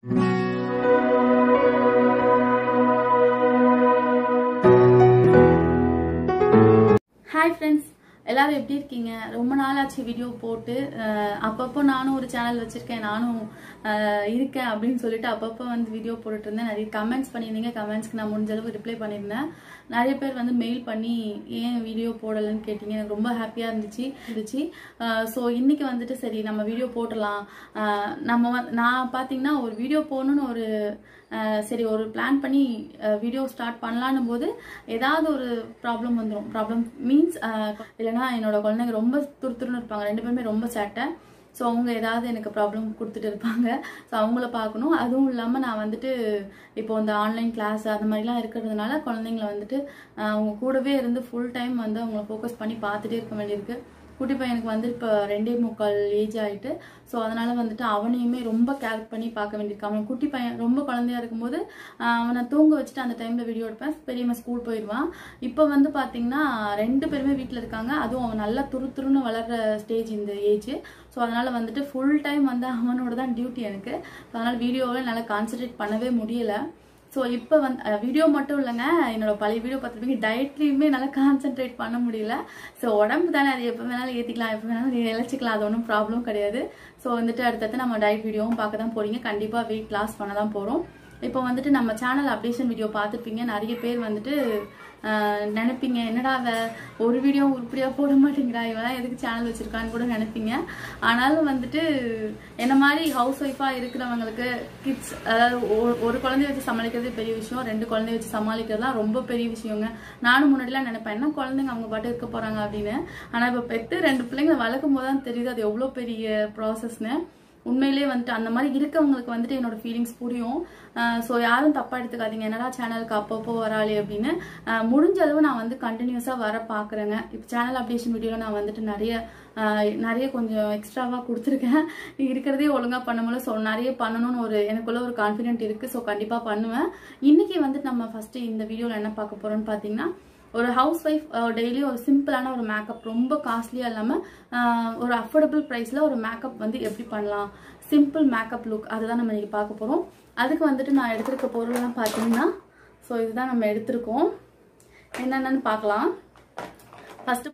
hi friends எல்லாரும் எப்படி இருக்கீங்க ரொம்ப நாள் ஆச்சு வீடியோ போட்டு அஹ், அப்பப்போ நானும் ஒரு சேனல் வச்சிருக்கேன் நானும் அஹ், இருக்கேன் அப்படின்னு சொல்லிட்டு அப்பப்போ வந்து வீடியோ போட்டுட்டு இருந்தேன் நிறைய கமெண்ட்ஸ் பண்ணியிருந்தீங்க கமெண்ட்ஸ்க்கு நான் முடிஞ்ச அளவுக்கு ரிப்ளை பண்ணியிருந்தேன் நிறைய பேர் வந்து மெயில் பண்ணி ஏன் வீடியோ போடலைன்னு கேட்டீங்க எனக்கு ரொம்ப ஹாப்பியாக இருந்துச்சு இருந்துச்சு ஸோ இன்னைக்கு வந்துட்டு சரி நம்ம வீடியோ போடலாம் அஹ், நம்ம வந்து- நான் பார்த்தீங்கன்னா ஒரு வீடியோ போடணும்னு ஒரு அஹ், சரி ஒரு பிளான் பண்ணி வீடியோ ஸ்டார்ட் பண்ணலான்னும் போது ஏதாவது ஒரு ப்ராப்ளம் வந்துடும் ப்ராப்ளம் மீன்ஸ் இல்லைன்னா என்னோட குழந்தைங்க ரொம்ப துருத்துருன்னு இருப்பாங்க ரெண்டு பேருமே ரொம்ப சேட்டை ஸோ அவங்க ஏதாவது எனக்கு ப்ராப்ளம் கொடுத்துட்டு இருப்பாங்க ஸோ அவங்கள பார்க்கணும் அதுவும் இல்லாமல் நான் வந்துட்டு இப்போ இந்த ஆன்லைன் கிளாஸ் அந்த மாதிரிலாம் இருக்கிறதுனால குழந்தைங்கள வந்துட்டு அஹ், அவங்க கூடவே இருந்து ஃபுல் டைம் வந்து அவங்கள ஃபோக்கஸ் பண்ணி பார்த்துட்டே இருக்க வேண்டியிருக்கு குட்டி பையனுக்கு வந்து இப்போ ரெண்டே முக்கால் ஏஜ் ஆயிட்டு ஸோ அதனால வந்துட்டு அவனையுமே ரொம்ப கேர் பண்ணி பார்க்க வேண்டியிருக்கு அவன் குட்டி பையன் ரொம்ப குழந்தையா இருக்கும்போது ஆஹ் அவனை தூங்க வச்சுட்டு அந்த டைம்ல வீடியோ எடுப்பேன் பெரியவன் ஸ்கூல் போயிடுவான் இப்போ வந்து பார்த்தீங்கன்னா ரெண்டு பேருமே வீட்டில் இருக்காங்க அதுவும் அவன் நல்லா துரு துருன்னு வளர்ற ஸ்டேஜ் இந்த ஏஜ் ஸோ அதனால வந்துட்டு ஃபுல் டைம் வந்து அவனோட தான் டியூட்டி எனக்கு ஸோ அதனால வீடியோவில் என்னால் கான்சென்ட்ரேட் பண்ணவே முடியல ஸோ இப்போ வந்து வீடியோ மட்டும் இல்லைங்க என்னோட பழைய வீடியோ பார்த்துருப்பீங்க டயட்லேயுமே என்னால் கான்சென்ட்ரேட் பண்ண முடியல ஸோ உடம்பு தானே அது எப்போ வேணாலும் ஏற்றிக்கலாம் எப்போ வேணாலும் இழைச்சிக்கலாம் அது ஒன்றும் ப்ராப்ளம் கிடையாது ஸோ வந்துட்டு அடுத்தடுத்து நம்ம டயட் வீடியோவும் பார்க்க தான் போறீங்க கண்டிப்பாக வெயிட் லாஸ் பண்ண தான் போகிறோம் இப்போ வந்துட்டு நம்ம சேனல் அப்டேஷன் வீடியோ பார்த்துருப்பீங்க நிறைய பேர் வந்துட்டு ஆஹ், நினைப்பீங்க என்னடா அவ ஒரு வீடியோ உருப்படியாக போட மாட்டேங்கிறா இவெல்லாம் எதுக்கு சேனல் வச்சிருக்கான்னு கூட நினைப்பீங்க ஆனாலும் வந்துட்டு என்ன மாதிரி ஹவுஸ் ஒய்ஃபாக இருக்கிறவங்களுக்கு கிட்ஸ் அதாவது ஒரு- ஒரு குழந்தைய வச்சு சமாளிக்கிறது பெரிய விஷயம் ரெண்டு குழந்தைய வச்சு சமாளிக்கிறதுலாம் ரொம்ப பெரிய விஷயங்க நானும் முன்னாடிலாம் நினைப்பேன் என்ன குழந்தைங்க அவங்க பாட்டு இருக்க போறாங்க அப்படின்னு ஆனா இப்போ பெத்து ரெண்டு பிள்ளைங்களை வளர்க்கும் போது தான் தெரியுது அது எவ்வளோ பெரிய ப்ராசஸ்னு உண்மையிலேயே வந்துட்டு அந்த மாதிரி இருக்கவங்களுக்கு வந்துட்டு என்னோட ஃபீலிங்ஸ் புரியும் ஸோ யாரும் தப்பா எடுத்துக்காதீங்க என்னடா சேனலுக்கு அப்பப்போ வராளே அப்படின்னு அஹ் முடிஞ்ச அளவு நான் வந்து கண்டினியூஸாக வர பார்க்குறேங்க இப்போ சேனல் அப்டேஷன் வீடியோவில் நான் வந்துட்டு நிறைய அஹ் நிறைய கொஞ்சம் எக்ஸ்ட்ராவாக கொடுத்துருக்கேன் இருக்கிறதே ஒழுங்காக பண்ண முடியல ஸோ நிறைய பண்ணணும்னு ஒரு எனக்குள்ள ஒரு கான்ஃபிடென்ட் இருக்குது ஸோ கண்டிப்பாக பண்ணுவேன் இன்னைக்கு வந்துட்டு நம்ம ஃபஸ்ட்டு இந்த வீடியோவில் என்ன பார்க்க போகிறோம்னு பார்த்தீங்கன்னா ஒரு ஹவுஸ் ஒய்ஃப் டெய்லி ஒரு சிம்பிளான ஒரு மேக்கப் ரொம்ப காஸ்ட்லியாக இல்லாமல் ஒரு அஃபோர்டபுள் ப்ரைஸில் ஒரு மேக்கப் வந்து எப்படி பண்ணலாம் சிம்பிள் மேக்கப் லுக் அதுதான் நம்ம இன்னைக்கு பார்க்க போகிறோம் அதுக்கு வந்துட்டு நான் எடுத்திருக்க பொருள்லாம் பார்த்தீங்கன்னா ஸோ இதுதான் நம்ம எடுத்திருக்கோம் என்னென்னு பார்க்கலாம் ஃபஸ்ட்டு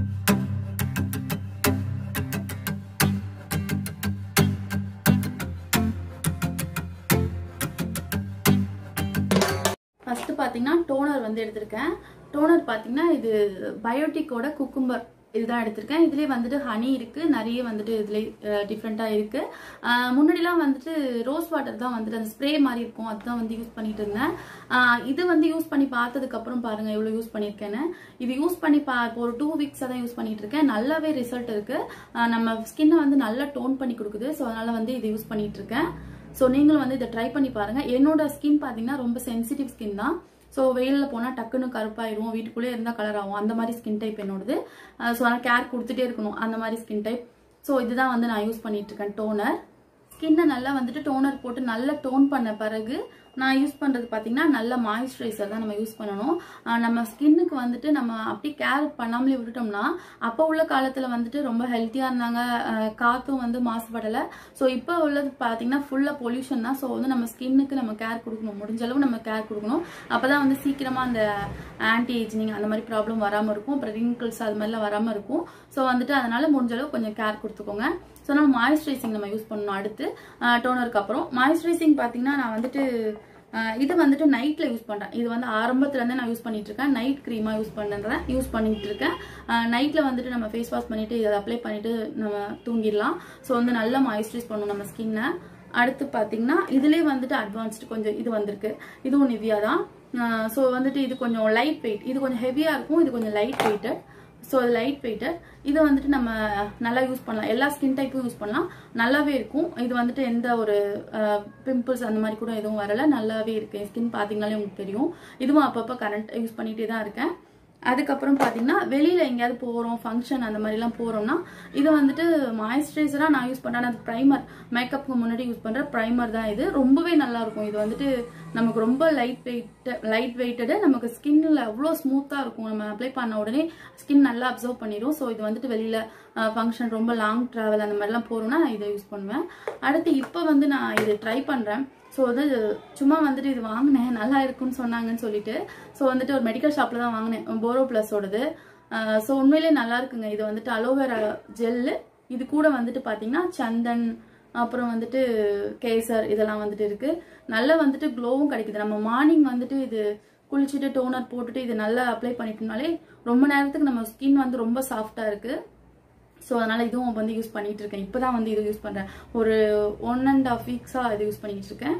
ஃபர்ஸ்ட் பார்த்தீங்கன்னா டோனர் வந்து எடுத்திருக்கேன் டோனர் பார்த்தீங்கன்னா இது பயோட்டிக்கோட குக்கும்பர் இதுதான் எடுத்திருக்கேன் இதுலேயே வந்துட்டு ஹனி இருக்கு நிறைய வந்துட்டு இதுலேயே டிஃப்ரெண்ட்டாக இருக்கு ஆஹ் முன்னாடிலாம் வந்துட்டு ரோஸ் வாட்டர் தான் வந்துட்டு அந்த ஸ்ப்ரே மாதிரி இருக்கும் அதுதான் வந்து யூஸ் பண்ணிட்டு இருந்தேன் ஆஹ் இது வந்து யூஸ் பண்ணி பார்த்ததுக்கு அப்புறம் பாருங்க எவ்வளோ யூஸ் பண்ணியிருக்கேன்னு இது யூஸ் பண்ணி பா இப்போ ஒரு டூ வீக்ஸாக தான் யூஸ் பண்ணிட்டு இருக்கேன் நல்லாவே ரிசல்ட் இருக்கு ஆஹ் நம்ம ஸ்கின்னை வந்து நல்லா டோன் பண்ணி கொடுக்குது ஸோ அதனால வந்து இது யூஸ் பண்ணிட்டு இருக்கேன் ஸோ நீங்களும் வந்து இதை ட்ரை பண்ணி பாருங்க என்னோட ஸ்கின் பார்த்தீங்கன்னா ரொம்ப சென்சிட்டிவ் ஸ்கின் தான் ஸோ வெயிலில் போனால் டக்குன்னு கருப்பாயிரும் வீட்டுக்குள்ளே இருந்தால் கலர் ஆகும் அந்த மாதிரி ஸ்கின் டைப் என்னோடது ஸோ அதனால் கேர் கொடுத்துட்டே இருக்கணும் அந்த மாதிரி ஸ்கின் டைப் ஸோ இதுதான் வந்து நான் யூஸ் பண்ணிட்டு இருக்கேன் டோனர் ஸ்கின்னை நல்லா வந்துட்டு டோனர் போட்டு நல்லா டோன் பண்ண பிறகு நான் யூஸ் பண்ணுறது பார்த்தீங்கன்னா நல்ல மாய்ஸ்சரைசர் தான் நம்ம யூஸ் பண்ணணும் ஆஹ் நம்ம ஸ்கின்னுக்கு வந்துட்டு நம்ம அப்படி கேர் பண்ணாமலே விட்டுட்டோம்னா அப்போ உள்ள காலத்தில் வந்துட்டு ரொம்ப ஹெல்த்தியாக இருந்தாங்க ஆஹ் காத்தும் வந்து மாசுபடலை ஸோ இப்போ உள்ளது பார்த்தீங்கன்னா ஃபுல்லாக பொல்யூஷன் தான் ஸோ வந்து நம்ம ஸ்கின்னுக்கு நம்ம கேர் கொடுக்கணும் முடிஞ்ச அளவு நம்ம கேர் கொடுக்கணும் அப்போ தான் வந்து சீக்கிரமாக அந்த ஆன்டி ஏஜினிங் அந்த மாதிரி ப்ராப்ளம் வராமல் இருக்கும் அப்புறம் ரிங்கிள்ஸ் அது மாதிரிலாம் வராமல் இருக்கும் ஸோ வந்துட்டு அதனால முடிஞ்ச அளவு கொஞ்சம் கேர் கொடுத்துக்கோங்க ஸோ நம்ம மாய்ஸ்சரைசிங் நம்ம யூஸ் பண்ணணும் அடுத்து டோனருக்கு அப்புறம் மாய்ஸ்சரைசிங் பார்த்தீங்கன்னா நான் வந்துட்டு ஆஹ் இது வந்துட்டு நைட்டில் யூஸ் பண்ணுறேன் இது வந்து ஆரம்பத்துலேருந்தே நான் யூஸ் பண்ணிட்டு இருக்கேன் நைட் க்ரீமாக யூஸ் பண்ணுறேன் யூஸ் பண்ணிட்டு இருக்கேன் நைட்டில் வந்துட்டு நம்ம ஃபேஸ் வாஷ் பண்ணிட்டு இதை அப்ளை பண்ணிட்டு நம்ம தூங்கிடலாம் ஸோ வந்து நல்லா மாய்ஸ்சரைஸ் பண்ணணும் நம்ம ஸ்கின்னை அடுத்து பார்த்தீங்கன்னா இதுலேயே வந்துட்டு அட்வான்ஸ்டு கொஞ்சம் இது வந்திருக்கு இதுவும் நிவ்யா தான் ஸோ வந்துட்டு இது கொஞ்சம் லைட் வெயிட் இது கொஞ்சம் ஹெவியாக இருக்கும் இது கொஞ்சம் லைட் வெயிட்டட் ஸோ அது லைட் வெயிட்டட் இதை வந்துட்டு நம்ம நல்லா யூஸ் பண்ணலாம் எல்லா ஸ்கின் டைப்பும் யூஸ் பண்ணலாம் நல்லாவே இருக்கும் இது வந்துட்டு எந்த ஒரு பிம்பிள்ஸ் அந்த மாதிரி கூட எதுவும் வரல நல்லாவே இருக்கு ஸ்கின் பார்த்தீங்கனாலே உங்களுக்கு தெரியும் இதுவும் அப்பப்போ கரண்ட் யூஸ் பண்ணிகிட்டே தான் இருக்கேன் அதுக்கப்புறம் பார்த்தீங்கன்னா வெளியில் எங்கேயாவது போகிறோம் ஃபங்க்ஷன் அந்த மாதிரிலாம் போகிறோம்னா இது வந்துட்டு மாய்ஸ்சரைசராக நான் யூஸ் பண்ணுறேன் அது ப்ரைமர் மேக்கப்புக்கு முன்னாடி யூஸ் பண்ணுற ப்ரைமர் தான் இது ரொம்பவே நல்லா இருக்கும் இது வந்துட்டு நமக்கு ரொம்ப லைட் வெயிட் லைட் வெயிட்டடு நமக்கு ஸ்கின்னில் அவ்வளோ ஸ்மூத்தாக இருக்கும் நம்ம அப்ளை பண்ண உடனே ஸ்கின் நல்லா அப்சர்வ் பண்ணிடும் ஸோ இது வந்துட்டு வெளியில் ஃபங்க்ஷன் ரொம்ப லாங் ட்ராவல் அந்த மாதிரிலாம் போகிறோம்னா நான் இதை யூஸ் பண்ணுவேன் அடுத்து இப்போ வந்து நான் இது ட்ரை பண்ணுறேன் ஸோ வந்து சும்மா வந்துட்டு இது வாங்கினேன் நல்லா இருக்குன்னு சொன்னாங்கன்னு சொல்லிட்டு ஸோ வந்துட்டு ஒரு மெடிக்கல் ஷாப்பில் தான் வாங்கினேன் போரோ ப்ளஸோடது ஸோ உண்மையிலேயே நல்லா இருக்குங்க இது வந்துட்டு அலோவேரா ஜெல்லு இது கூட வந்துட்டு பார்த்தீங்கன்னா சந்தன் அப்புறம் வந்துட்டு கேசர் இதெல்லாம் வந்துட்டு இருக்கு நல்லா வந்துட்டு க்ளோவும் கிடைக்குது நம்ம மார்னிங் வந்துட்டு இது குளிச்சுட்டு டோனர் போட்டுட்டு இது நல்லா அப்ளை பண்ணிட்டோம்னாலே ரொம்ப நேரத்துக்கு நம்ம ஸ்கின் வந்து ரொம்ப சாஃப்டாக இருக்கு ஸோ அதனால இதுவும் வந்து யூஸ் பண்ணிட்டு இருக்கேன் இப்போதான் வந்து இது யூஸ் பண்றேன் ஒரு ஒன் அண்ட் ஆஃப் வீக்ஸாக இது யூஸ் பண்ணிட்டு இருக்கேன்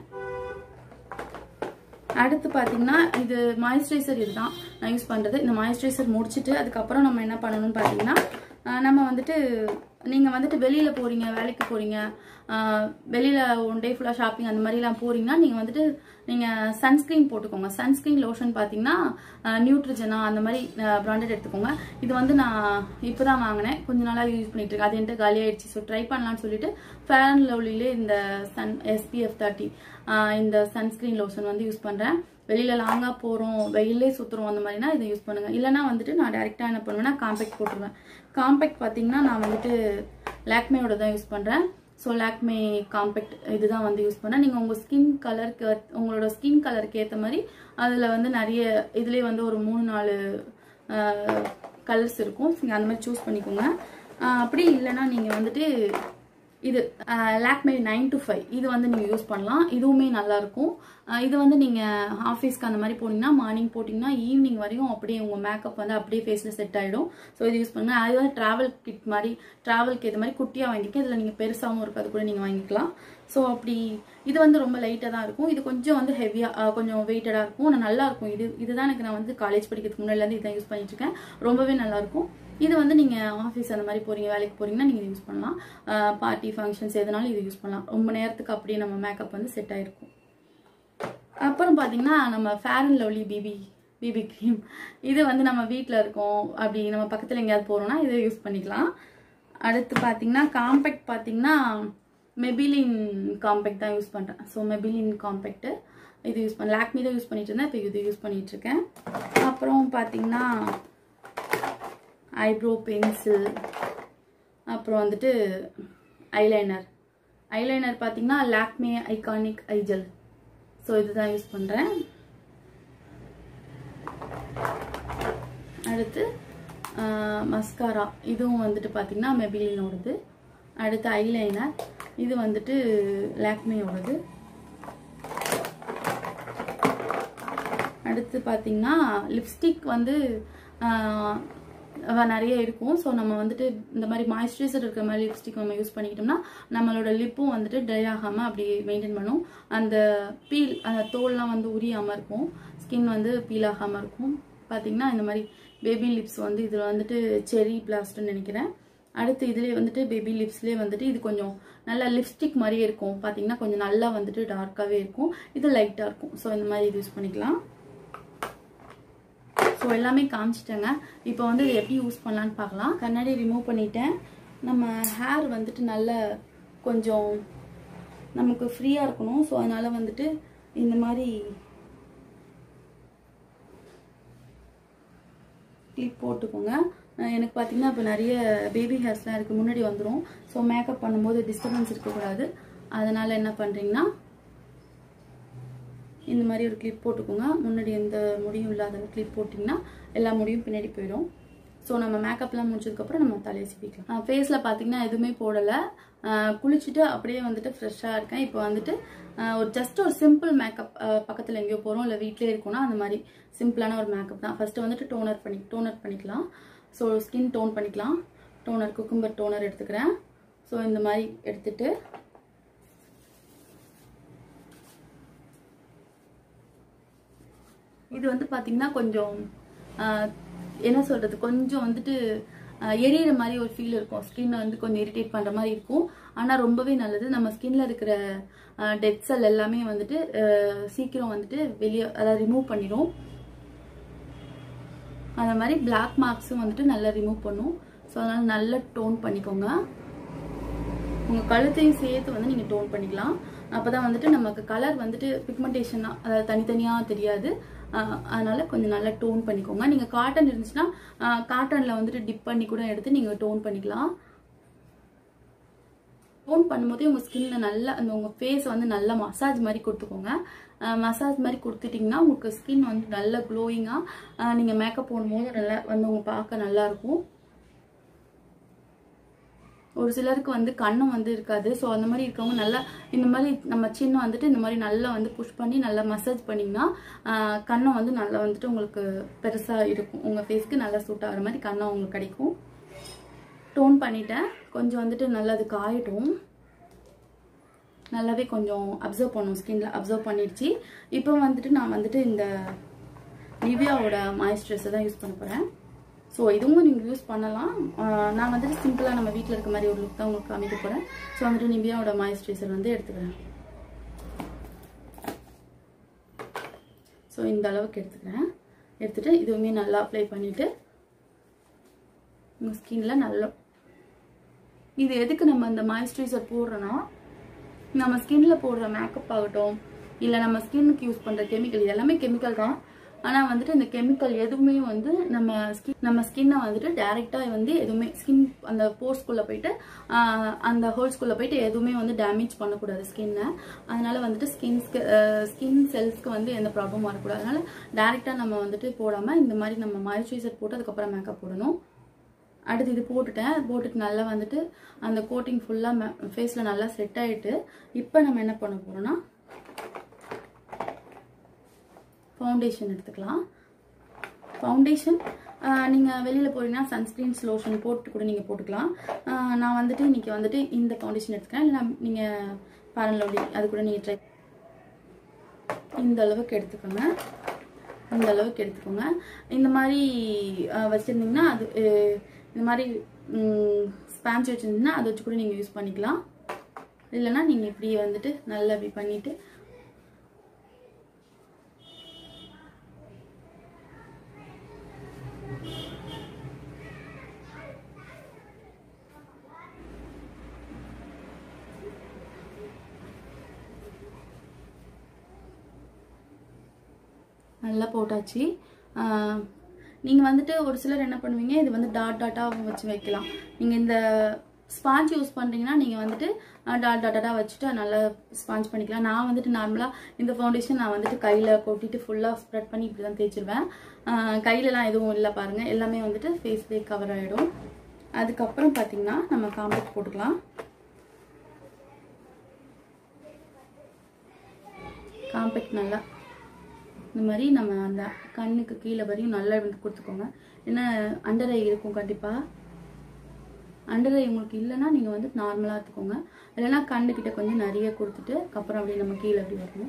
அடுத்து பார்த்தீங்கன்னா இது மாய்ஸ்சரைசர் இதுதான் நான் யூஸ் பண்ணுறது இந்த மாய்ஸ்சரைசர் முடிச்சுட்டு அதுக்கப்புறம் நம்ம என்ன பண்ணணும்னு பார்த்தீங்கன்னா ஆஹ் நம்ம வந்துட்டு நீங்கள் வந்துட்டு வெளியில் போகிறீங்க வேலைக்கு போகிறீங்க வெளியில் ஒன் டே ஃபுல்லாக ஷாப்பிங் அந்த மாதிரிலாம் போகிறீங்கன்னா நீங்கள் வந்துட்டு நீங்கள் சன்ஸ்க்ரீன் போட்டுக்கோங்க சன்ஸ்க்ரீன் லோஷன் பார்த்தீங்கன்னா நியூட்ரிஜனா அந்த மாதிரி பிராண்டட் எடுத்துக்கோங்க இது வந்து நான் இப்போ தான் வாங்கினேன் கொஞ்ச நாளாக யூஸ் பண்ணிட்டு இருக்கேன் அது என்கிட்ட காலியாயிடுச்சு ஸோ ட்ரை பண்ணலாம்னு சொல்லிட்டு ஃபேர் அண்ட் லவ்லிலே இந்த சன் எஸ்பிஎஃப் தேர்ட்டி இந்த சன்ஸ்க்ரீன் லோஷன் வந்து யூஸ் பண்ணுறேன் வெளியில லாங்கா போறோம் வெயிலே சுத்துறோம் அந்த மாதிரினா இதை யூஸ் பண்ணுங்க இல்லைன்னா வந்துட்டு நான் டேரெக்டாக என்ன பண்ணுவேன்னா காம்பேக்ட் போட்டுருவேன் காம்பேக்ட் பார்த்தீங்கன்னா நான் வந்துட்டு லாக்மேயோட தான் யூஸ் பண்றேன் ஸோ லாக்மே காம்பேக்ட் இதுதான் வந்து யூஸ் பண்ணேன் நீங்கள் உங்கள் ஸ்கின் கலருக்கு உங்களோட ஸ்கின் கலருக்கு ஏற்ற மாதிரி அதில் வந்து நிறைய இதுலேயே வந்து ஒரு மூணு நாலு கலர்ஸ் இருக்கும் நீங்கள் அந்த மாதிரி சூஸ் பண்ணிக்கோங்க ஆஹ் அப்படி இல்லைன்னா நீங்கள் வந்துட்டு இது லாக்மே நைன் டு ஃபைவ் இது வந்து நீங்கள் யூஸ் பண்ணலாம் இதுவுமே நல்லா இருக்கும் ஆஹ் இது வந்து நீங்கள் ஆஃபீஸ்க்கு அந்த மாதிரி போனீங்கன்னா மார்னிங் போட்டிங்கன்னா ஈவினிங் வரையும் அப்படியே உங்கள் மேக்கப் வந்து அப்படியே ஃபேஸில் செட் ஆகிடும் ஸோ இது யூஸ் பண்ணுங்க அது வந்து ட்ராவல் கிட் மாதிரி ட்ராவல்க்கு ஏற்ற மாதிரி குட்டியாக வாங்கிக்க இதில் நீங்கள் பெருசாகவும் இருக்கும் அது கூட நீங்கள் வாங்கிக்கலாம் ஸோ அப்படி இது வந்து ரொம்ப லைட்டாக தான் இருக்கும் இது கொஞ்சம் வந்து ஹெவியாக கொஞ்சம் வெயிட்டடாக இருக்கும் ஆனால் நல்லா இருக்கும் இது இதுதான் எனக்கு நான் வந்து காலேஜ் படிக்கிறதுக்கு முன்னாடிலேருந்து இதான் யூஸ் பண்ணிட்டு இருக்கேன் ரொம்பவே நல்லா இருக்கும் இது வந்து நீங்கள் ஆஃபீஸ் அந்த மாதிரி போகிறீங்க வேலைக்கு போகிறீங்கன்னா நீங்கள் யூஸ் பண்ணலாம் பார்ட்டி ஃபங்க்ஷன்ஸ் எதுனாலும் இது யூஸ் பண்ணலாம் ரொம்ப நேரத்துக்கு அப்படியே நம்ம மேக்கப் வந்து செட் ஆகிருக்கும் அப்புறம் பார்த்தீங்கன்னா நம்ம fair and lovely BB BB cream இது வந்து நம்ம வீட்டில் இருக்கோம் அப்படி நம்ம பக்கத்தில் எங்கேயாவது போகிறோம்னா இதை யூஸ் பண்ணிக்கலாம் அடுத்து பார்த்தீங்கன்னா காம்பேக்ட் பார்த்தீங்கன்னா மெபிலின் காம்பேக்ட் தான் யூஸ் பண்ணுறேன் ஸோ மெபிலின் காம்பேக்ட்டு இது யூஸ் பண்ண லாக்மி தான் யூஸ் பண்ணிட்டு இருந்தேன் இப்போ இது யூஸ் பண்ணிட்டு இருக்கேன் அப்புறம் பார்த்தீங்கன்னா ஐப்ரோ பென்சில் அப்புறம் வந்துட்டு ஐலைனர் ஐலைனர் பார்த்தீங்கன்னா லாக்மே ஐகானிக் ஐஜல் ஸோ இதுதான் யூஸ் பண்ணுறேன் அடுத்து மஸ்காரா இதுவும் வந்துட்டு பார்த்தீங்கன்னா மெபிலினோடது அடுத்து ஐலைனர் இது வந்துட்டு லாக்மேயோடது அடுத்து பார்த்தீங்கன்னா லிப்ஸ்டிக் வந்து ஆஹ், அவ- நிறைய இருக்கும் ஸோ நம்ம வந்துட்டு இந்த மாதிரி மாய்ஸ்சரைசர் இருக்கிற மாதிரி லிப்ஸ்டிக் நம்ம யூஸ் பண்ணிக்கிட்டோம்னா நம்மளோட லிப்பும் வந்துட்டு ட்ரை ஆகாமல் அப்படி மெயின்டைன் பண்ணும் அந்த பீல் அந்த தோல்லாம் வந்து உரியாமல் இருக்கும் ஸ்கின் வந்து பீல் ஆகாமல் இருக்கும் பார்த்தீங்கன்னா இந்த மாதிரி பேபி லிப்ஸ் வந்து இதில் வந்துட்டு செரி பிளாஸ்ட்னு நினைக்கிறேன் அடுத்து இதுலேயே வந்துட்டு பேபி லிப்ஸ்லேயே வந்துட்டு இது கொஞ்சம் நல்லா லிப்ஸ்டிக் மாதிரியே இருக்கும் பார்த்தீங்கன்னா கொஞ்சம் நல்லா வந்துட்டு டார்க்காகவே இருக்கும் இது லைட்டாக இருக்கும் ஸோ இந்த மாதிரி இது யூஸ் பண்ணிக்கலாம் ஸோ எல்லாமே காமிச்சிட்டேங்க இப்போ வந்து இது எப்படி யூஸ் பண்ணலான்னு பார்க்கலாம் கண்ணாடி ரிமூவ் பண்ணிட்டேன் நம்ம ஹேர் வந்துட்டு நல்ல கொஞ்சம் நமக்கு ஃப்ரீயாக இருக்கணும் ஸோ அதனால வந்துட்டு இந்த மாதிரி கிளிப் போட்டுக்கோங்க அஹ் எனக்கு பார்த்தீங்கன்னா இப்போ நிறைய பேபி ஹேர்ஸ்லாம் இருக்குது முன்னாடி வந்துடும் ஸோ மேக்கப் பண்ணும்போது டிஸ்டர்பன்ஸ் இருக்கக்கூடாது அதனால் என்ன பண்ணுறீங்கன்னா இந்த மாதிரி ஒரு கிளிப் போட்டுக்கோங்க முன்னாடி எந்த முடியும் இல்லாத கிளிப் போட்டிங்கன்னா எல்லா முடியும் பின்னாடி போயிடும் ஸோ நம்ம மேக்கப்லாம் முடிச்சதுக்கப்புறம் நம்ம தலையை சிப்பிக்கலாம் ஃபேஸில் பார்த்தீங்கன்னா எதுவுமே போடலை குளிச்சுட்டு அப்படியே வந்துட்டு ஃப்ரெஷ்ஷாக இருக்கேன் இப்போ வந்துட்டு ஆஹ் ஒரு ஜஸ்ட் ஒரு சிம்பிள் மேக்கப் பக்கத்தில் எங்கேயோ போகிறோம் இல்லை வீட்டிலே இருக்கோம்னா அந்த மாதிரி சிம்பிளான ஒரு மேக்கப் தான் ஃபஸ்ட்டு வந்துட்டு டோனர் பண்ணி டோனர் பண்ணிக்கலாம் ஸோ ஸ்கின் டோன் பண்ணிக்கலாம் டோனர் குக்கும்பர் டோனர் எடுத்துக்கிறேன் ஸோ இந்த மாதிரி எடுத்துட்டு இது வந்து பாத்தீங்கன்னா கொஞ்சம் ஆஹ், என்ன சொல்றது கொஞ்சம் வந்துட்டு ஆஹ், எரியிற மாதிரி ஒரு ஃபீல் இருக்கும் ஸ்கின் வந்து கொஞ்சம் இரிட்டேட் பண்ற மாதிரி இருக்கும் ஆனா ரொம்பவே நல்லது நம்ம ஸ்கின்ல இருக்கிற டெட் செல் எல்லாமே வந்துட்டு ஆஹ், சீக்கிரம் வந்துட்டு வெளியே அதாவது ரிமூவ் பண்ணிடும் அந்த மாதிரி பிளாக் மார்க்ஸும் வந்துட்டு நல்லா ரிமூவ் பண்ணும் ஸோ அதனால நல்லா டோன் பண்ணிக்கோங்க உங்க கழுத்தையும் சேர்த்து வந்து நீங்க டோன் பண்ணிக்கலாம் அப்பதான் வந்துட்டு நமக்கு கலர் வந்துட்டு பிக்மெண்டேஷனா அதாவது தனித்தனியா தெரியாது ஆஹ் அதனால கொஞ்சம் நல்லா டோன் பண்ணிக்கோங்க நீங்க காட்டன் இருந்துச்சுன்னா காட்டன்ல வந்துட்டு டிப் பண்ணி கூட எடுத்து நீங்க டோன் பண்ணிக்கலாம் டோன் பண்ணும்போதே உங்கள் ஸ்கின்ல நல்லா அந்த உங்கள் ஃபேஸ் வந்து நல்லா மசாஜ் மாதிரி கொடுத்துக்கோங்க மசாஜ் மாதிரி கொடுத்துட்டிங்கன்னா உங்களுக்கு ஸ்கின் வந்து நல்ல க்ளோயிங்காக நீங்கள் மேக்கப் போடும்போது நல்லா வந்து உங்க பார்க்க நல்லா இருக்கும் ஒரு சிலருக்கு வந்து கண்ணும் வந்து இருக்காது ஸோ அந்த மாதிரி இருக்கவங்க நல்லா இந்த மாதிரி நம்ம சின்ன வந்துட்டு இந்த மாதிரி நல்லா வந்து புஷ் பண்ணி நல்லா மசாஜ் பண்ணிங்கன்னா ஆஹ் கன்னம் வந்து நல்லா வந்துட்டு உங்களுக்கு பெருசாக இருக்கும் உங்கள் ஃபேஸ்க்கு நல்லா சூட் ஆகிற மாதிரி கன்னம் உங்களுக்கு கிடைக்கும் டோன் பண்ணிட்டேன் கொஞ்சம் வந்துட்டு நல்லா அது காயட்டும் நல்லாவே கொஞ்சம் அப்சர்வ் பண்ணும் ஸ்கின்ல அப்சர்வ் பண்ணிடுச்சு இப்போ வந்துட்டு நான் வந்துட்டு இந்த நிவியாவோட மாய்ஸ்சரைசர் தான் யூஸ் பண்ண போகிறேன் ஸோ இதுவும் நீங்கள் யூஸ் பண்ணலாம் ஆஹ் நான் வந்துட்டு சிம்பிளாக நம்ம வீட்டில் இருக்க மாதிரி ஒரு லுக் தான் உங்களுக்கு காமிக்க போகிறேன் ஸோ வந்துட்டு நிவியாவோட மாய்ஸ்சரைசர் வந்து எடுத்துக்கிறேன் ஸோ இந்த அளவுக்கு எடுத்துக்கிறேன் எடுத்துட்டு இதுவுமே நல்லா அப்ளை பண்ணிவிட்டு உங்கள் ஸ்கின்ல நல்லா இது எதுக்கு நம்ம இந்த மாய்ஸ்சரைசர் போடுறோன்னா நம்ம ஸ்கின்ல போடுற மேக்கப் ஆகட்டும் இல்லை நம்ம ஸ்கின்னுக்கு யூஸ் பண்ணுற கெமிக்கல் இது எல்லாமே கெமிக்கல் தான் ஆனால் வந்துட்டு இந்த கெமிக்கல் எதுவுமே வந்து நம்ம ஸ்கின் நம்ம ஸ்கின்னை வந்துட்டு டேரெக்டாக வந்து எதுவுமே ஸ்கின் அந்த போர்ஸ்குள்ளே போயிட்டு ஆஹ், அந்த ஹோல்ஸ்குள்ளே போயிட்டு எதுவுமே வந்து டேமேஜ் பண்ணக்கூடாது ஸ்கின்னை அதனால வந்துட்டு ஸ்கின்ஸ்க்கு ஸ்கின் செல்ஸ்க்கு வந்து எந்த ப்ராப்ளமும் வரக்கூடாது அதனால டேரெக்டாக நம்ம வந்துட்டு போடாமல் இந்த மாதிரி நம்ம மாய்ஸ்சரைசர் போட்டு அதுக்கப்புறம் மேக்கப் போடணும் அடுத்து இது போட்டுட்டேன் போட்டுட்டு நல்லா வந்துட்டு அந்த கோட்டிங் ஃபுல்லாக ஃபேஸில் நல்லா செட் ஆகிட்டு இப்போ நம்ம என்ன பண்ண போகிறோம்னா ஃபவுண்டேஷன் எடுத்துக்கலாம் ஃபவுண்டேஷன் நீங்கள் வெளியில் போறீங்கன்னா சன்ஸ்க்ரீன்ஸ் லோஷன் போட்டு கூட நீங்கள் போட்டுக்கலாம் ஆஹ் நான் வந்துட்டு இன்னைக்கு வந்துட்டு இந்த ஃபவுண்டேஷன் எடுத்துக்கிறேன் இல்லை நீங்கள் பாரலோலி அது கூட நீங்கள் ட்ரை இந்த அளவுக்கு எடுத்துக்கோங்க இந்த அளவுக்கு எடுத்துக்கோங்க இந்த மாதிரி அஹ், வச்சிருந்தீங்கன்னா அது அஹ், இந்த மாதிரி ஸ்பாஞ்ச் வச்சிருந்தீங்கன்னா அதை வச்சு கூட நீங்கள் யூஸ் பண்ணிக்கலாம் இல்லைன்னா நீங்கள் இப்படி வந்துட்டு நல்லா இப்படி பண்ணிட்டு நல்லா போட்டாச்சு நீங்கள் வந்துட்டு ஒரு சிலர் என்ன பண்ணுவீங்க இது வந்து டாட் டாட்டாக வச்சு வைக்கலாம் நீங்கள் இந்த ஸ்பாஞ்ச் யூஸ் பண்ணுறீங்கன்னா நீங்கள் வந்துட்டு டாட் டாட்டாக வச்சுட்டு நல்லா ஸ்பாஞ்ச் பண்ணிக்கலாம் நான் வந்துட்டு நார்மலாக இந்த ஃபவுண்டேஷன் நான் வந்துட்டு கையில் கொட்டிட்டு ஃபுல்லாக ஸ்ப்ரெட் பண்ணி இப்படி தான் தேய்ச்சிருவேன் ஆஹ் கையிலலாம் எதுவும் இல்லை பாருங்கள் எல்லாமே வந்துட்டு ஃபேஸ்லேயே கவர் ஆகிடும் அதுக்கப்புறம் பார்த்தீங்கன்னா நம்ம காம்பேக்ட் போட்டுக்கலாம் காம்பேக்ட் நல்லா இந்த மாதிரி நம்ம அந்த கண்ணுக்கு கீழே வரையும் நல்லா வந்து கொடுத்துக்கோங்க ஏன்னா அண்டர் ஐ இருக்கும் கண்டிப்பாக அண்டர் ஐ உங்களுக்கு இல்லைன்னா நீங்கள் வந்து நார்மலாக எடுத்துக்கோங்க இல்லைன்னா கண்ணுக்கிட்ட கொஞ்சம் நிறைய கொடுத்துட்டு அப்புறம் அப்படியே நம்ம கீழே அப்படி வரணும்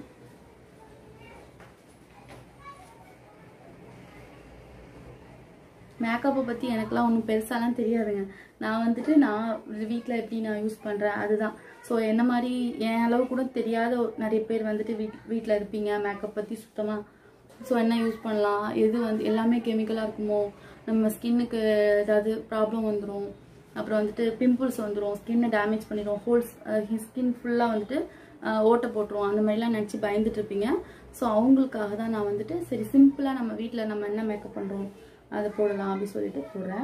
மேக்கப்பை பற்றி எனக்குலாம் ஒன்றும் பெருசாலாம் தெரியாதுங்க நான் வந்துட்டு நான் வீட்டில் எப்படி நான் யூஸ் பண்ணுறேன் அதுதான் ஸோ என்ன மாதிரி என் அளவு கூட தெரியாத ஒரு- நிறைய பேர் வந்துட்டு வீட் வீட்டில் இருப்பீங்க மேக்கப் பற்றி சுத்தமாக ஸோ என்ன யூஸ் பண்ணலாம் எது வந்து எல்லாமே கெமிக்கலாக இருக்குமோ நம்ம ஸ்கின்னுக்கு ஏதாவது ப்ராப்ளம் வந்துடும் அப்புறம் வந்துட்டு பிம்பிள்ஸ் வந்துடும் ஸ்கின்னை டேமேஜ் பண்ணிடும் ஹோல்ஸ் ஸ்கின் ஃபுல்லாக வந்துட்டு அஹ், ஓட்டை போட்டுரும் அந்த மாதிரிலாம் நினச்சி பயந்துட்டு இருப்பீங்க ஸோ அவங்களுக்காக தான் நான் வந்துட்டு சரி சிம்பிளாக நம்ம வீட்டில் நம்ம என்ன மேக்கப் பண்ணுறோம் அதை போடலாம் அப்படி சொல்லிட்டு போடுறேன்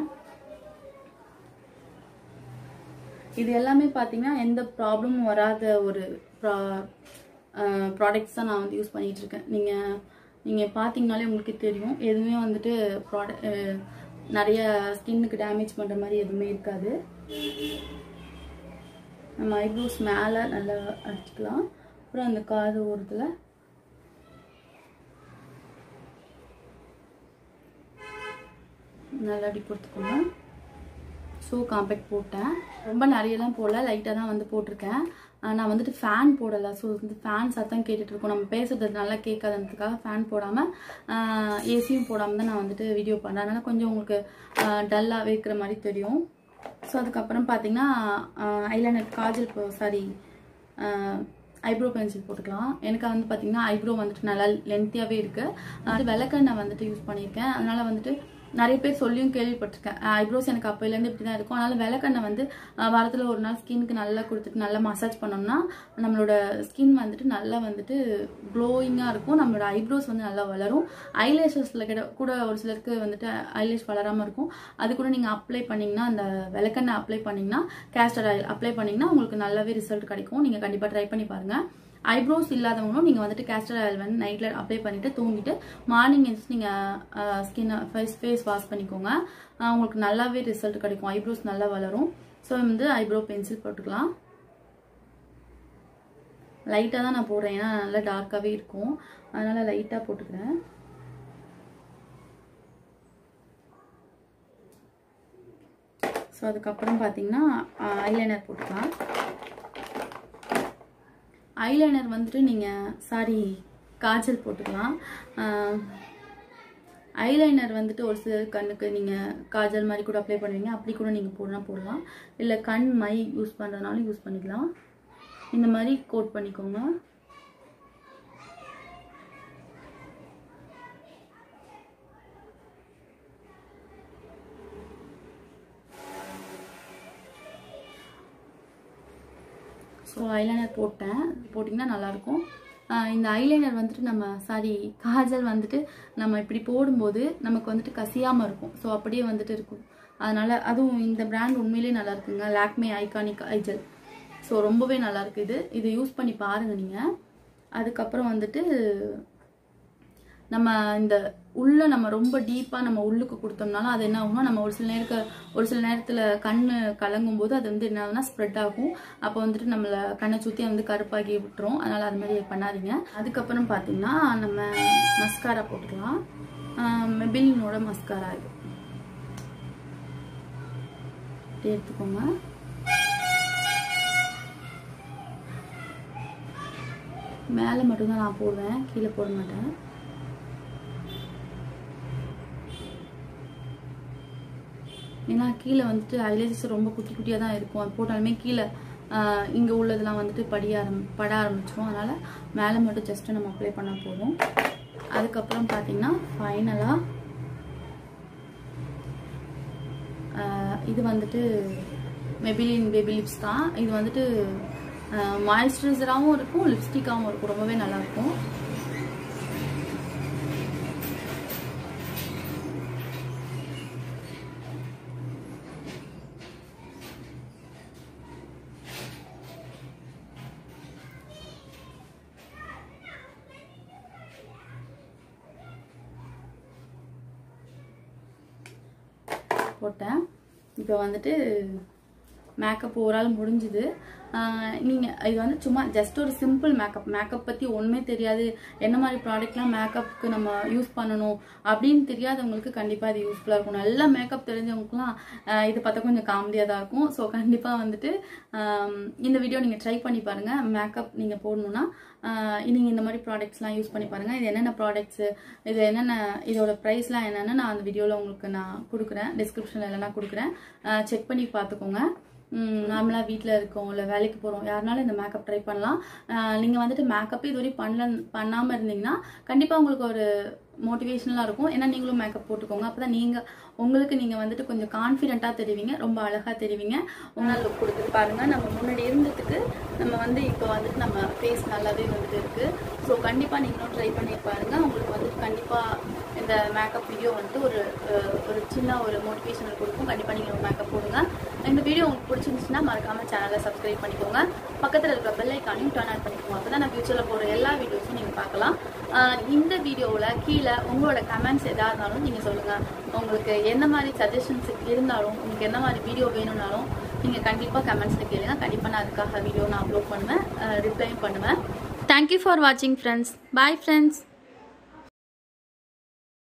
இது எல்லாமே பார்த்தீங்கன்னா எந்த ப்ராப்ளமும் வராத ஒரு ப்ராடக்ட்ஸ் தான் நான் வந்து யூஸ் பண்ணிட்டு இருக்கேன் நீங்கள் நீங்கள் பார்த்தீங்கனாலே உங்களுக்கு தெரியும் எதுவுமே வந்துட்டு ப்ராடக்ட் நிறைய ஸ்கின்னுக்கு டேமேஜ் பண்ணுற மாதிரி எதுவுமே இருக்காது நம்ம ஐப்ரோஸ் மேலே நல்லா அடிச்சுக்கலாம் அப்புறம் அந்த காது ஓரத்தில் நல்லா அடி கொடுத்துக்கோங்க ஷூ காம்பேக்ட் போட்டேன் ரொம்ப நிறையலாம் போடல லைட்டாக தான் வந்து போட்டிருக்கேன் ஆஹ் நான் வந்துட்டு ஃபேன் போடலை ஸோ வந்து ஃபேன் சத்தம் கேட்டுட்டு இருக்கோம் நம்ம பேசுறது நல்லா கேட்காததுக்காக ஃபேன் போடாமல் ஏசியும் போடாமல் தான் நான் வந்துட்டு வீடியோ பண்ணேன் அதனால் கொஞ்சம் உங்களுக்கு டல்லாகவே இருக்கிற மாதிரி தெரியும் ஸோ அதுக்கப்புறம் பார்த்தீங்கன்னா eyeliner kajal sorry eyebrow pencil போட்டுக்கலாம் எனக்கு வந்து பார்த்தீங்கன்னா ஐப்ரோ வந்துட்டு நல்லா லென்த்தியாகவே இருக்குது அது விளக்கெண்ணெய் வந்துட்டு யூஸ் பண்ணியிருக்கேன் அதனால் வந்துட்டு நிறைய பேர் சொல்லியும் கேள்விப்பட்டிருக்கேன் ஐப்ரோஸ் எனக்கு அப்போலேருந்து இப்படி தான் இருக்கும் அதனால விளக்கெண்ணெய் வந்து அஹ், வாரத்துல ஒரு நாள் ஸ்கின்க்கு நல்லா கொடுத்துட்டு நல்லா மசாஜ் பண்ணோம்னா நம்மளோட ஸ்கின் வந்துட்டு நல்லா வந்துட்டு க்ளோயிங்காக இருக்கும் நம்மளோட ஐப்ரோஸ் வந்து நல்லா வளரும் ஐலேஷஸில் கிட்ட கூட ஒரு சிலருக்கு வந்துட்டு ஐலேஷ் வளராமல் இருக்கும் அது கூட நீங்கள் அப்ளை பண்ணிங்கன்னா அந்த விளக்கெண்ணெய் அப்ளை பண்ணிங்கன்னா கேஸ்டர் ஆயில் அப்ளை பண்ணிங்கன்னா உங்களுக்கு நல்லாவே ரிசல்ட் கிடைக்கும் நீங்கள் கண்டிப்பாக ட்ரை பண்ணி பாருங்கள் ஐப்ரோஸ் இல்லாதவங்களும் நீங்கள் வந்துட்டு கேஸ்டர் ஆயில் வந்து நைட்டில் அப்ளை பண்ணிவிட்டு தூங்கிட்டு மார்னிங் எழுந்து நீங்கள் ஸ்கின்னை ஃபேஸ் ஃபேஸ் வாஷ் பண்ணிக்கோங்க அஹ் உங்களுக்கு நல்லாவே ரிசல்ட் கிடைக்கும் ஐப்ரோஸ் நல்லா வளரும் ஸோ வந்து ஐப்ரோ பென்சில் போட்டுக்கலாம் லைட்டாக தான் நான் போடுறேன் ஏன்னா நல்லா டார்க்காகவே இருக்கும் அதனால் லைட்டாக போட்டுக்கிறேன் ஸோ அதுக்கப்புறம் பார்த்தீங்கன்னா ஐலைனர் போட்டுக்கலாம் ஐலைனர் வந்துட்டு நீங்கள் சாரி காஜல் போட்டுக்கலாம் ஐலைனர் வந்துட்டு ஒரு சில கண்ணுக்கு நீங்கள் காஜல் மாதிரி கூட அப்ளை பண்ணுவீங்க அப்படி கூட நீங்கள் போடலாம் போடலாம் இல்லை கண் மை யூஸ் பண்ணுறதுனாலும் யூஸ் பண்ணிக்கலாம் இந்த மாதிரி கோட் பண்ணிக்கோங்க ஸோ ஐலைனர் போட்டேன் போட்டிங்கன்னா நல்லாயிருக்கும் ஆஹ் இந்த ஐலைனர் வந்துட்டு நம்ம சாரி காஜல் வந்துட்டு நம்ம இப்படி போடும்போது நமக்கு வந்துட்டு கசியாமல் இருக்கும் ஸோ அப்படியே வந்துட்டு இருக்கும் அதனால அதுவும் இந்த பிராண்ட் உண்மையிலேயே நல்லா இருக்குங்க லாக்மே ஐகானிக் ஐஜல் ஸோ ரொம்பவே நல்லா இருக்கு இது இதை யூஸ் பண்ணி பாருங்க நீங்கள் அதுக்கப்புறம் வந்துட்டு நம்ம இந்த உள்ள நம்ம ரொம்ப டீப்பா நம்ம உள்ளுக்கு கொடுத்தோம்னாலும் அது என்ன ஆகும்னா நம்ம ஒரு சில நேரத்துக்கு ஒரு சில நேரத்துல கண்ணு கலங்கும் போது அது வந்து என்ன ஆகும்னா ஸ்ப்ரெட் ஆகும் அப்போ வந்துட்டு நம்மள கண்ணை சுத்தி வந்து கருப்பாகி விட்டுரும் அதனால அது மாதிரி பண்ணாதீங்க அதுக்கப்புறம் பாத்தீங்கன்னா நம்ம மஸ்காரா போட்டுக்கலாம் மெபிலினோட மஸ்காரா இது இப்படி எடுத்துக்கோங்க மேலே மட்டும்தான் நான் போடுவேன் கீழே போட மாட்டேன் ஏன்னா கீழே வந்துட்டு ஐலேசஸ் ரொம்ப குட்டி குட்டியாக தான் இருக்கும் அது போட்டாலுமே கீழே இங்கே உள்ளதெல்லாம் வந்துட்டு படிய ஆரம் பட ஆரம்பிச்சிரும் அதனால் மேலே மட்டும் ஜஸ்ட்டு நம்ம அப்ளை பண்ணால் போதும் அதுக்கப்புறம் பார்த்தீங்கன்னா ஃபைனலாக இது வந்துட்டு மெபிலின் பேபி லிப்ஸ் தான் இது வந்துட்டு மாய்ஸ்சரைசராகவும் இருக்கும் லிப்ஸ்டிக்காகவும் இருக்கும் ரொம்பவே நல்லாயிருக்கும் போட்டேன் இப்போ வந்துட்டு மேக்கப் ஓவரால் முடிஞ்சுது நீங்கள் இது வந்து சும்மா ஜஸ்ட் ஒரு சிம்பிள் மேக்கப் மேக்கப் பற்றி ஒன்றுமே தெரியாது என்ன மாதிரி ப்ராடக்ட்லாம் மேக்கப்புக்கு நம்ம யூஸ் பண்ணணும் அப்படின்னு தெரியாதவங்களுக்கு கண்டிப்பாக இது யூஸ்ஃபுல்லாக இருக்கும் நல்லா மேக்கப் தெரிஞ்சவங்களுக்குலாம் ஆஹ் இது பார்த்தா கொஞ்சம் காமெடியாக தான் இருக்கும் ஸோ கண்டிப்பாக வந்துட்டு ஆம், இந்த வீடியோ நீங்கள் ட்ரை பண்ணி பாருங்கள் மேக்கப் நீங்கள் போடணுன்னா நீங்கள் இந்த மாதிரி ப்ராடக்ட்ஸ்லாம் யூஸ் பண்ணி பாருங்கள் இது என்னென்ன ப்ராடக்ட்ஸு இது என்னென்ன இதோட ப்ரைஸ்லாம் என்னென்னு நான் அந்த வீடியோவில் உங்களுக்கு நான் கொடுக்குறேன் டிஸ்கிரிப்ஷனில் எல்லாம் கொடுக்குறேன் செக் பண்ணி பார்த்துக்கோங்க நார்மலாக வீட்டில் இருக்கோம் இல்லை வேலைக்கு போகிறோம் யாருனாலும் இந்த மேக்கப் ட்ரை பண்ணலாம் நீங்கள் வந்துட்டு மேக்கப் இதுவரை பண்ணல பண்ணாமல் இருந்தீங்கன்னா கண்டிப்பாக உங்களுக்கு ஒரு மோட்டிவேஷனலாக இருக்கும் ஏன்னா நீங்களும் மேக்கப் போட்டுக்கோங்க அப்போ தான் நீங்கள் உங்களுக்கு நீங்கள் வந்துட்டு கொஞ்சம் கான்ஃபிடென்ட்டாக தெரிவிங்க ரொம்ப அழகாக தெரிவிங்க உங்களால் லுக் கொடுத்துட்டு பாருங்கள் நம்ம முன்னாடி இருந்ததுக்கு நம்ம வந்து இப்போ வந்துட்டு நம்ம ஃபேஸ் நல்லாவே வந்துட்டு இருக்குது ஸோ கண்டிப்பாக நீங்களும் ட்ரை பண்ணி பாருங்கள் உங்களுக்கு வந்துட்டு கண்டிப்பாக இந்த மேக்கப் வீடியோ வந்துட்டு ஒரு அஹ், ஒரு சின்ன ஒரு மோட்டிவேஷனல் கொடுக்கும் கண்டிப்பாக நீங்கள் மேக்கப் போடுங்க இந்த வீடியோ உங்களுக்கு பிடிச்சிருந்துச்சுன்னா மறக்காம சேனலை சப்ஸ்கிரைப் பண்ணிக்கோங்க பக்கத்தில் இருக்கிற பெல் ஐக்கானையும் டர்ன் ஆன் பண்ணிக்கோங்க அப்போ தான் நான் ஃபியூச்சரில் போடுற எல்லா வீடியோஸும் நீங்கள் பார்க்கலாம் ஆஹ் இந்த வீடியோவில் கீழே உங்களோட கமெண்ட்ஸ் எதாக இருந்தாலும் நீங்கள் சொல்லுங்கள் உங்களுக்கு எந்த மாதிரி சஜஷன்ஸ் இருந்தாலும் உங்களுக்கு எந்த மாதிரி வீடியோ வேணும்னாலும் நீங்கள் கண்டிப்பாக கமெண்ட்ஸில் கேளுங்க கண்டிப்பாக நான் அதுக்காக வீடியோ நான் அப்லோட் பண்ணுவேன் ரிப்ளையும் பண்ணுவேன் தேங்க்யூ ஃபார் வாட்சிங் ஃப்ரெண்ட்ஸ் பாய் ஃப்ரெண்ட்ஸ்